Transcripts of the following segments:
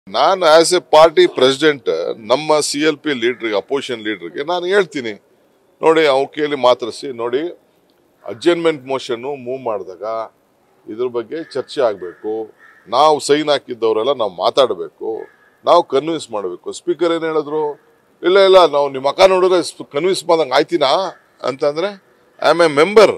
ನಾನು as a party president ನಮ್ಮ C L P ಲೀಡ್ರಿಗೆ ಅಪೋಸಿಷನ್ ಲೀಡ್ರಿಗೆ ನಾನು ಹೇಳ್ತೀನಿ ನೋಡಿ ಅವ್ರ ಕೈಯಲ್ಲಿ ಮಾತಾಡಿಸಿ ನೋಡಿ ಅಡ್ಜಸ್ಟ್ಮೆಂಟ್ ಮೋಷನ್ನು ಮೂವ್ ಮಾಡಿದಾಗ ಇದ್ರ ಬಗ್ಗೆ ಚರ್ಚೆ ಆಗಬೇಕು ನಾವು ಸೈನ್ ಹಾಕಿದ್ದವರೆಲ್ಲ ನಾವು ಮಾತಾಡಬೇಕು ನಾವು ಕನ್ವಿನ್ಸ್ ಮಾಡಬೇಕು ಸ್ಪೀಕರ್ ಏನು ಹೇಳಿದ್ರು ಇಲ್ಲ ಇಲ್ಲ ನಾವು ನಿಮ್ಮ ಅಕ್ಕ ನೋಡಿದ್ರೆ ಕನ್ವಿನ್ಸ್ ಮಾಡ್ದಂಗೆ ಆಯ್ತಿನಾ ಅಂತಂದ್ರೆ ಐ ಆಮ್ ಎ ಮೆಂಬರ್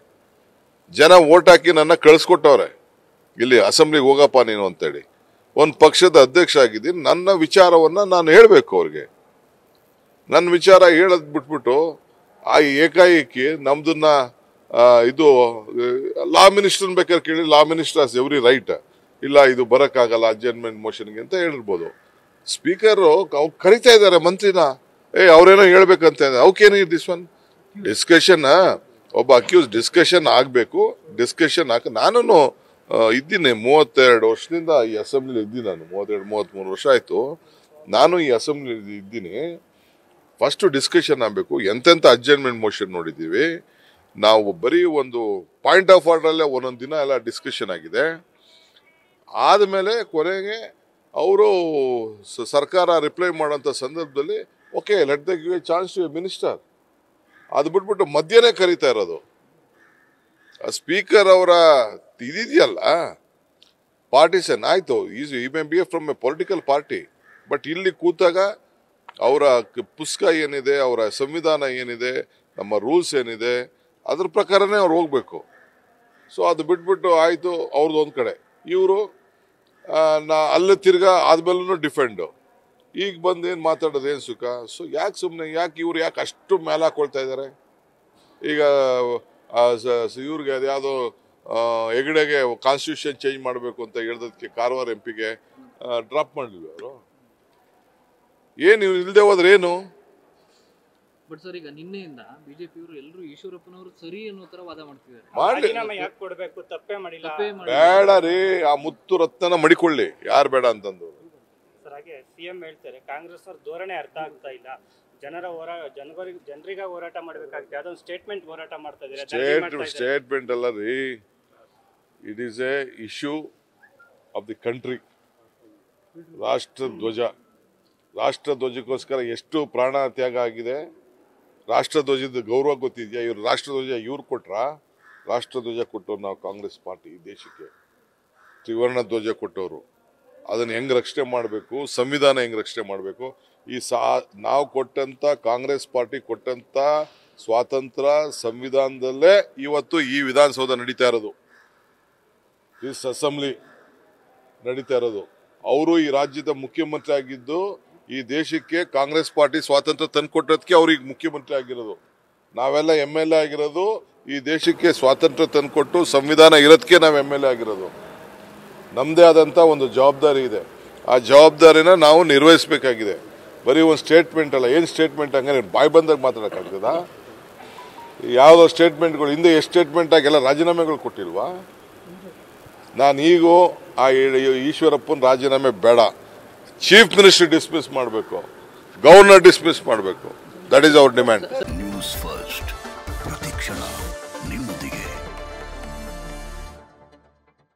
ಜನ ಓಟ್ ಹಾಕಿ ನನ್ನ ಕಳಿಸ್ಕೊಟ್ಟವ್ರೆ ಇಲ್ಲಿ ಅಸೆಂಬ್ಲಿಗೆ ಹೋಗಪ್ಪ ನೀನು ಅಂತೇಳಿ ಒಂದು ಪಕ್ಷದ ಅಧ್ಯಕ್ಷ ಆಗಿದ್ದೀನಿ ನನ್ನ ವಿಚಾರವನ್ನ ನಾನು ಹೇಳಬೇಕು ಅವ್ರಿಗೆ ನನ್ನ ವಿಚಾರ ಹೇಳದ್ ಬಿಟ್ಬಿಟ್ಟು ಆ ಏಕಾಏಕಿ ನಮ್ದನ್ನ ಆ, ಇದು ಲಾ ಮಿನಿಸ್ಟರ್ ಬೇಕಾದ್ರೆ ಕೇಳಿ law minister as every right ಇಲ್ಲ ಇದು ಬರಕ್ಕಾಗಲ್ಲ ಅಡ್ಜಸ್ಟ್ಮೆಂಟ್ ಮೋಷನ್ಗೆ ಅಂತ ಹೇಳಿರ್ಬೋದು ಸ್ಪೀಕರ್ ಅವ್ರು ಕರಿತಾ ಇದ್ದಾರೆ ಮಂತ್ರಿನ ಏ ಅವ್ರೇನೋ ಹೇಳ್ಬೇಕಂತ ಅವಕ್ಕೇನು ದಿಸ್ ಒನ್ ಡಿಸ್ಕಷನ್ ಒಬ್ಬ ಅಕ್ಯೂಸ್ ಡಿಸ್ಕಷನ್ ಆಗಬೇಕು ಡಿಸ್ಕಷನ್ ಹಾಕ ನಾನು ಇದ್ದೀನಿ ಮೂವತ್ತೆರಡು ವರ್ಷದಿಂದ ಈ ಅಸೆಂಬ್ಲಿ ಇದ್ದೀನಿ ನಾನು ಮೂವತ್ತೆರಡು ಮೂವತ್ತ್ಮೂರು ವರ್ಷ ಆಯಿತು ನಾನು ಈ ಅಸೆಂಬ್ಲಿ ಇದ್ದೀನಿ ಫಸ್ಟ್ ಡಿಸ್ಕಷನ್ ಆಗಬೇಕು ಎಂತೆಂಥ ಅಡ್ಜಸ್ಟ್ಮೆಂಟ್ ಮೋಷನ್ ನೋಡಿದ್ದೀವಿ ನಾವು ಬರೀ ಒಂದು ಪಾಯಿಂಟ್ ಆಫ್ ಆರ್ಡ್ರಲ್ಲೇ ಒಂದೊಂದು ದಿನ ಎಲ್ಲ ಡಿಸ್ಕಷನ್ ಆಗಿದೆ ಆದಮೇಲೆ ಕೊನೆಗೆ ಅವರು ಸರ್ಕಾರ ರಿಪ್ಲೈ ಮಾಡೋಂಥ ಸಂದರ್ಭದಲ್ಲಿ okay let the give a chance to a minister ಅದು ಬಿಟ್ಬಿಟ್ಟು ಮಧ್ಯನೇ ಕರೀತಾ ಇರೋದು ಸ್ಪೀಕರ್ ಅವರ ಇದಿದೆಯಲ್ಲ ಪಾರ್ಟಿಸನ್ ಆಯ್ತು ಈಸ್ ಈ may be from a political party but ಇಲ್ಲಿ ಕೂತಾಗ ಅವರ ಕ- ಪುಸ್ತಕ ಏನಿದೆ ಅವರ ಸಂವಿಧಾನ ಏನಿದೆ ನಮ್ಮ ರೂಲ್ಸ್ ಏನಿದೆ ಅದ್ರ ಪ್ರಕಾರನೇ ಅವ್ರು ಹೋಗ್ಬೇಕು ಸೊ ಅದು ಬಿಟ್ಬಿಟ್ಟು ಆಯ್ತು ಅವ್ರದ್ದು ಒಂದು ಕಡೆ ಇವರು ನಾ ಅಲ್ಲೇ ತಿರ್ಗಾ ಆದ್ಮೇಲೂ ಡಿಫೆಂಡು ಈಗ ಬಂದು ಏನು ಮಾತಾಡೋದು ಏನು ಸುಖ ಸೊ ಯಾಕೆ ಸುಮ್ಮನೆ ಯಾಕೆ ಇವ್ರು ಯಾಕೆ ಅಷ್ಟು ಮೇಲೆ ಹಾಕೊಳ್ತಾ ಇದ್ದಾರೆ ಈಗ ಆ, ಸ- ಸ- ಇವ್ರಿಗೆ ಅದ್ಯಾವುದೋ ಹೆಗಡೆಗೆ ಕಾನ್ಸ್ಟಿಟ್ಯೂಷನ್ ಚೇಂಜ್ ಮಾಡಬೇಕು ಅಂತ ಹೇಳ್ದಕ್ಕೆ ಕಾರವಾರ ಎಂ ಪಿಗೆ ಡ್ರಾಪ್ ಮಾಡಲಿಲ್ಲ ಅವರು ಏನು ಇವ್ರು ಇಲ್ಲದೆ ಹೋದ್ರೆ ಏನು ಬಟ್ ಸರ್ ಈಗ ನಿನ್ನೆಯಿಂದ ಬಿಜೆಪಿಯವರು ಎಲ್ಲರೂ ಈಶ್ವರಪ್ಪನವರು ಸರಿ ಅನ್ನೋ ತರ ವಾದ ಮಾಡ್ತಿದ್ದಾರೆ ಮಾಡ್ಲಿ ರಾಜೀನಾಮೆ ಯಾಕೆ ಕೊಡ್ಬೇಕು ತಪ್ಪೇ ಮಾಡಿಲ್ಲ ತಪ್ಪೇ ಮಾಡಿ ಬೇಡ ರೀ ಆ ಮುತ್ತು ರತ್ನ ಮಡಿಕೊಳ್ಳಿ ಯಾರು ಬೇಡ ಅಂತಂದು ಸರ್ ಹಾಗೆ ಸಿಎಂ ಹೇಳ್ತಾರೆ ಕಾಂಗ್ರೆಸ್ ಅವ್ರ ಧೋರಣೆ ಅರ್ಥ ಆಗ್ತಾ ಇಲ್ಲ ಜನರ ಹೋರಾ ಜನರಿಗೆ ಜನರಿಗೆ ಹೋರಾಟ ಮಾಡ್ಬೇಕಾಗುತ್ತೆ ಅದೊಂದು ಸ್ಟೇಟ್ಮೆಂಟ್ ಹೋರಾಟ ಮಾಡ್ತಾ ಇದ್ದಾರೆ ದಂಗೆ ಸ್ಟೇಟ್ ಮಾಡ್ತಾ ಇದ್ದಾರೆ. ಸ್ಟೇಟ್ಮೆಂಟ್ ಅಲ್ಲ ರೀ it is a issue of the country ರಾಷ್ಟ್ರ ಧ್ವಜ ರಾಷ್ಟ್ರ ಧ್ವಜಕ್ಕೋಸ್ಕರ ಎಷ್ಟು ಪ್ರಾಣ ತ್ಯಾಗ ಆಗಿದೆ ರಾಷ್ಟ್ರ ಧ್ವಜದ ಗೌರವ ಗೊತ್ತಿದೆಯಾ ಇವ್ರು ರಾಷ್ಟ್ರ ಧ್ವಜ ಇವ್ರು ಕೊಟ್ರ ರಾಷ್ಟ್ರ ಧ್ವಜ ಕೊಟ್ಟವ್ರು ನಾವು ಕಾಂಗ್ರೆಸ್ ಪಾರ್ಟಿ ಈ ದೇಶಕ್ಕೆ ತ್ರಿವರ್ಣ ಧ್ವಜ ಕೊಟ್ಟವರು ಅದನ್ನ ಹೆಂಗ್ ರಕ್ಷಣೆ ಮಾಡಬೇಕು ಸಂವಿಧಾನ ಹೆಂಗ್ ರಕ್ಷಣೆ ಮಾಡಬೇಕು ಈ ಸಾ ನಾವು ಕೊಟ್ಟಂತ ಕಾಂಗ್ರೆಸ್ ಪಾರ್ಟಿ ಕೊಟ್ಟಂತ ಸ್ವಾತಂತ್ರ್ಯ ಸಂವಿಧಾನದಲ್ಲೇ ಇವತ್ತು ಈ ವಿಧಾನಸೌಧ ನಡೀತಾ ಇರೋದು ದಿಸ್ ಅಸೆಂಬ್ಲಿ ನಡೀತಾ ಇರೋದು ಅವರು ಈ ರಾಜ್ಯದ ಮುಖ್ಯಮಂತ್ರಿ ಆಗಿದ್ದು ಈ ದೇಶಕ್ಕೆ ಕಾಂಗ್ರೆಸ್ ಪಾರ್ಟಿ ಸ್ವಾತಂತ್ರ್ಯ ತಂದ್ಕೊಟ್ಟದಕ್ಕೆ ಅವ್ರಿಗೆ ಮುಖ್ಯಮಂತ್ರಿ ಆಗಿರೋದು ನಾವೆಲ್ಲ ಎಮ್ ಎಲ್ ಎ ಆಗಿರೋದು ಈ ದೇಶಕ್ಕೆ ಸ್ವಾತಂತ್ರ್ಯ ತಂದ್ಕೊಟ್ಟು ಸಂವಿಧಾನ ಇರೋದಕ್ಕೆ ನಾವು ಎಮ್ ಎಲ್ ಎ ಆಗಿರೋದು ನಮ್ಮದೇ ಆದಂಥ ಒಂದು ಜವಾಬ್ದಾರಿ ಇದೆ ಆ ಜವಾಬ್ದಾರಿನ ನಾವು ನಿರ್ವಹಿಸಬೇಕಾಗಿದೆ ಬರೀ ಒಂದು ಸ್ಟೇಟ್ಮೆಂಟ್ ಅಲ್ಲ ಏನು ಸ್ಟೇಟ್ಮೆಂಟ್ ಹಂಗಾರೆ ಬಾಯ್ ಬಂದಾಗ ಮಾತಾಡೋಕ್ಕಾಗ್ತದಾ ಯಾವುದೋ ಸ್ಟೇಟ್ಮೆಂಟ್ಗಳು ಹಿಂದೆ ಎಷ್ಟು ಸ್ಟೇಟ್ಮೆಂಟ್ ಆಗೆಲ್ಲ ರಾಜೀನಾಮೆಗಳು ಕೊಟ್ಟಿಲ್ವಾ ನಾನು ಈಗೂ ಆ ಈ- ಈಶ್ವರಪ್ಪನ ರಾಜೀನಾಮೆ ಬೇಡ ಚೀಫ್ ಮಿನಿಸ್ಟರ್ ಡಿಸ್ಮಿಸ್ ಮಾಡಬೇಕು ಗವರ್ನರ್ ಡಿಸ್ಮಿಸ್ ಮಾಡಬೇಕು that is our demand news first ಪ್ರತಿಕ್ಷಣ